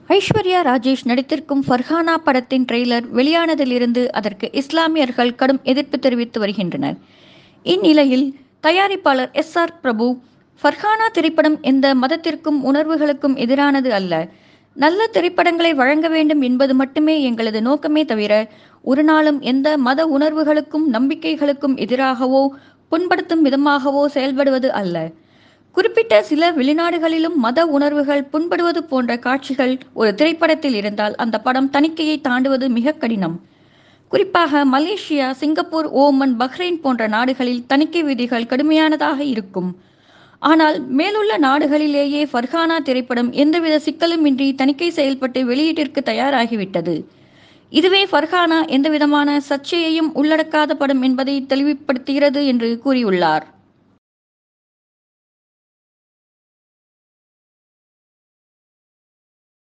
ஐஸ்வர்யா ராஜேஷ் நடித்திருக்கும் ஃபர்ஹானா படத்தின் ட்ரெய்லர் வெளியானதிலிருந்து அதற்கு இஸ்லாமியர்கள் கடும் எதிர்ப்பு தெரிவித்து வருகின்றனர் இந்நிலையில் தயாரிப்பாளர் எஸ் ஆர் பிரபு ஃபர்ஹானா திரைப்படம் எந்த மதத்திற்கும் உணர்வுகளுக்கும் எதிரானது அல்ல நல்ல திரைப்படங்களை வழங்க வேண்டும் என்பது மட்டுமே எங்களது நோக்கமே தவிர ஒரு நாளும் எந்த மத உணர்வுகளுக்கும் நம்பிக்கைகளுக்கும் எதிராகவோ புண்படுத்தும் விதமாகவோ செயல்படுவது அல்ல குறிப்பிட்ட சில வெளிநாடுகளிலும் மத உணர்வுகள் புண்படுவது போன்ற காட்சிகள் ஒரு திரைப்படத்தில் இருந்தால் அந்த படம் தணிக்கையை தாண்டுவது மிக கடினம் குறிப்பாக மலேசியா சிங்கப்பூர் ஓமன் பஹ்ரைன் போன்ற நாடுகளில் தணிக்கை விதிகள் கடுமையானதாக இருக்கும் ஆனால் மேலுள்ள நாடுகளிலேயே ஃபர்ஹானா திரைப்படம் எந்தவித சிக்கலுமின்றி தணிக்கை செயல்பட்டு வெளியீட்டிற்கு தயாராகிவிட்டது இதுவே ஃபர்ஹானா எந்தவிதமான சர்ச்சையையும் உள்ளடக்காத படம் என்பதை தெளிவுபடுத்துகிறது என்று கூறியுள்ளார்